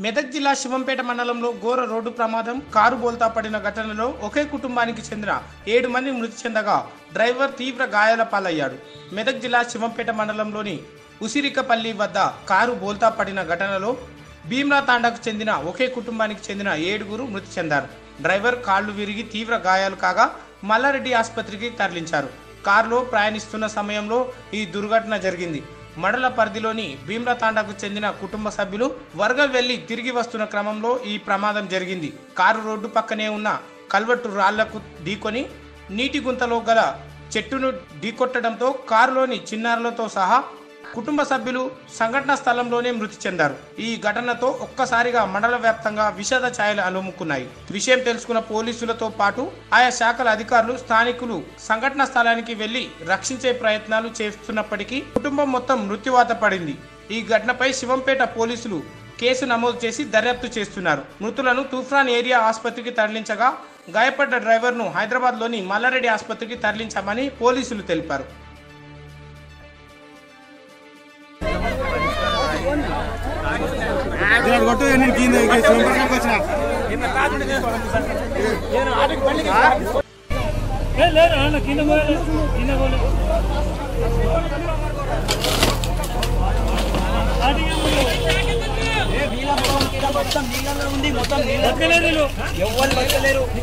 మెదక్ జిల్లా శివంపేట మండలంలో ఘోర రోడ్డు ప్రమాదం కారు బోల్తా పడిన ఘటనలో ఒకే కుటుంబానికి చెందిన ఏడు మంది మృతి చెందగా డ్రైవర్ తీవ్ర గాయాల పాలయ్యాడు మెదక్ జిల్లా శివంపేట మండలంలోని ఉసిరికపల్లి వద్ద కారు బోల్తా పడిన ఘటనలో భీమ్లా తాండాకు చెందిన ఒకే కుటుంబానికి చెందిన ఏడుగురు మృతి చెందారు డ్రైవర్ కాళ్లు విరిగి తీవ్ర గాయాలు కాగా మల్లారెడ్డి ఆసుపత్రికి తరలించారు కారులో ప్రయాణిస్తున్న సమయంలో ఈ దుర్ఘటన జరిగింది మడల పరిధిలోని భీమ్లా తాండాకు చెందిన కుటుంబ సభ్యులు వరగల్ వెళ్లి తిరిగి వస్తున్న క్రమంలో ఈ ప్రమాదం జరిగింది కారు రోడ్డు పక్కనే ఉన్న కల్వట్టు రాళ్లకు ఢీకొని నీటి గుంతలో గల చెట్టును ఢీకొట్టడంతో కారులోని చిన్నారులతో సహా కుటుంబ సభ్యులు సంఘటనా స్థలంలోనే మృతి చెందారు ఈ ఘటనతో ఒక్కసారిగా మండల వ్యాప్తంగా విషాద ఛాయలు అలుముకున్నాయి విషయం తెలుసుకున్న పోలీసులతో పాటు ఆయా శాఖల అధికారులు స్థానికులు సంఘటనా స్థలానికి వెళ్లి రక్షించే ప్రయత్నాలు చేస్తున్నప్పటికీ కుటుంబం మొత్తం మృత్యువాత పడింది ఈ ఘటనపై శివంపేట పోలీసులు కేసు నమోదు చేసి దర్యాప్తు చేస్తున్నారు మృతులను తూఫాన్ ఏరియా ఆసుపత్రికి తరలించగా గాయపడ్డ డ్రైవర్ను హైదరాబాద్లోని మల్లారెడ్డి ఆసుపత్రికి తరలించామని పోలీసులు తెలిపారు ఇక్కడ కొట్టు నేను కింద సోమవారం వచ్చిన ఏ లేరు అన్న కింద పోలే కింద పోలే మొత్తం నీళ్ళలో ఉంది మొత్తం నీళ్ళ బతకలేదు వీళ్ళు. ఎవ్వరు బతకలేరు